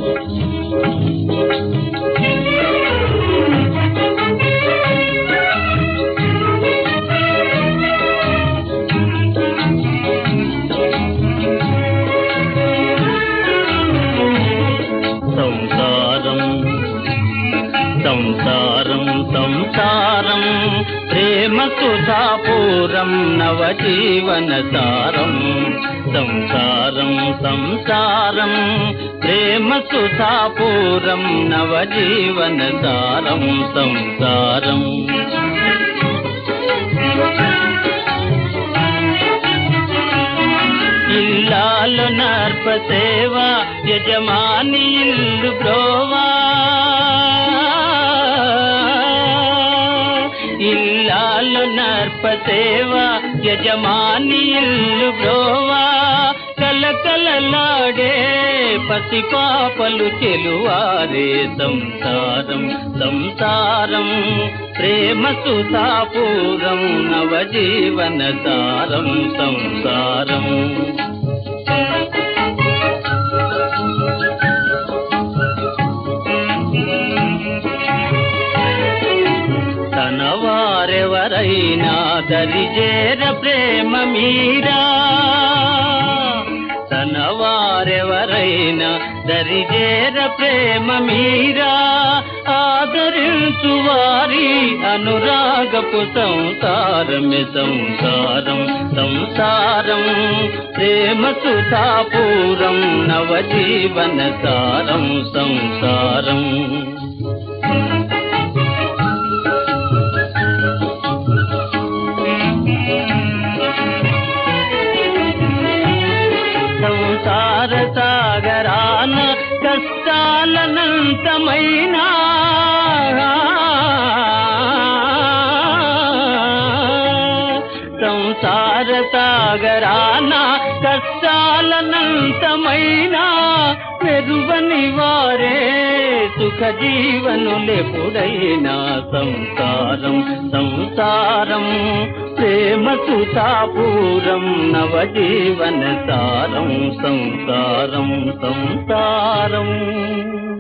సంసారం సంసారం సంసారం ప్రేమ సుధాపూరం నవజీవన సారం సంసారం సంసారం ప్రేమ సుధాపూరం నవజీవన సారం సంసారం ఇల్లాలు నర్ప సేవ యజమాని ఇల్లు బ్రోవా ఇల్లాలు నర్ప సేవ యజమాని ఇల్లు బ్రోవా కలకలలాడే పసి పాపలు చెలువారే సంసారం సంసారం ప్రేమ సుతాపూరం నవజీవన సారం సంసారం తన వారెవరైనా దరిజేర ప్రేమ మీరా తన వారెవరైనా దరిజేర ప్రేమ మీరా ఆదరించు వారి అనురాగపు సంసారమే సంసారం సంసారం ప్రేమ సుతాపూరం నవజీవన సారం సంసారం సంసార సాగరాన కష్టాలనంతమైనా సంసార సాగరాన కష్టాలనంతమైనా పెరువని వారే సుఖ జీవనులెప్పుడైనా సంసారం సంసారం ప్రేమ సుతాపూరం నవజీవన సారం సంసారం సంసారం